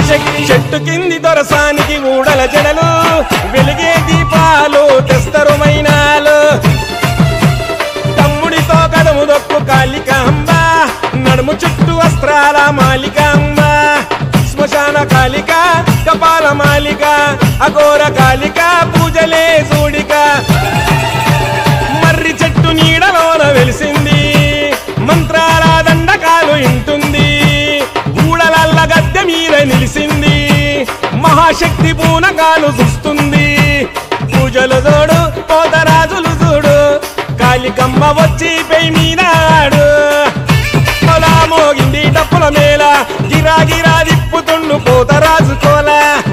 మహాశక్తి చెట్టు కింది దొరసానికి ఊడల జడలు వెలిగే దీపాలు తెస్తరు మైనాలు తమ్ముడితో కదము దొక్కు కాళికాంబ నడుము చుట్టూ వస్త్రాల మాలికాంబ శ్మశాన కాళిక కపాల మాలిక అఘోర కాళిక పూజలే సూడిక మర్రి చెట్టు నీడలోన వెలిసింది మంత్రాల దండకాలు ఇంటుంది ఊడలల్ల గద్దె మీద నిలిసింది మహాశక్తి పూనకాలు చూస్తుంది పూజలు చూడు పోతరాజులు చూడు కాళికమ్మ వచ్చి పెయి మీద ఆడు పొలా మోగింది డప్పుల మేళ గిరా గిరా తిప్పుతుండు పోతరాజు కోల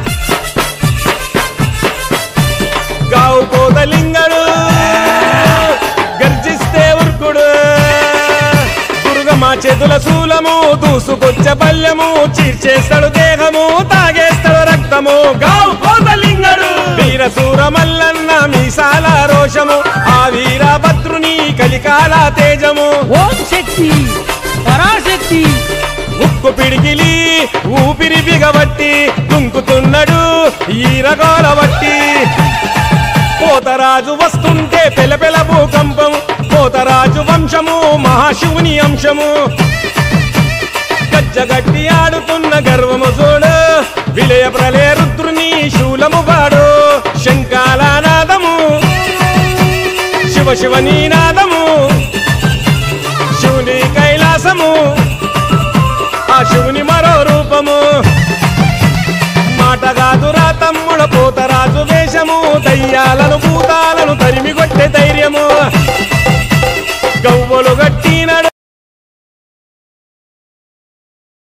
గావు పోతలింగడు గర్జిస్తే ఉర్కుడు దుర్గమ్మ చేతుల శూలము దూసుకొచ్చే బల్యము చీర్చేస్తాడు దేహము తాగేస్తాడు రక్తము గావు పోతలింగడు వీరసూర మల్లన్న మీసాల రోషము ఆ వీరభద్రుని కలికాల తేజము ఓం శక్తి పరాశక్తి ఉక్కు పిడికిలి ఊపిరి బిగబట్టి దుంకుతున్నాడు ఈరగోల బట్టి పోతరాజు వస్తుంటే పెలపెల భూకంపం పోతరాజు వంశము మహాశివుని అంశము గజ్జగట్టి ఆడుతున్న గర్వము చూడు విలయ ప్రళయ రుద్రుని శూలము వాడు శంకాల నాదము శివ శివని నాదము శివుని కైలాసము ఆ శివుని మరో రూపము మాట కాదురా తమ్ముడ పోతరాజు వేషము దయ్యాలను భూతాలను తరిమి కొట్టే ధైర్యము గవ్వలు గట్టినడు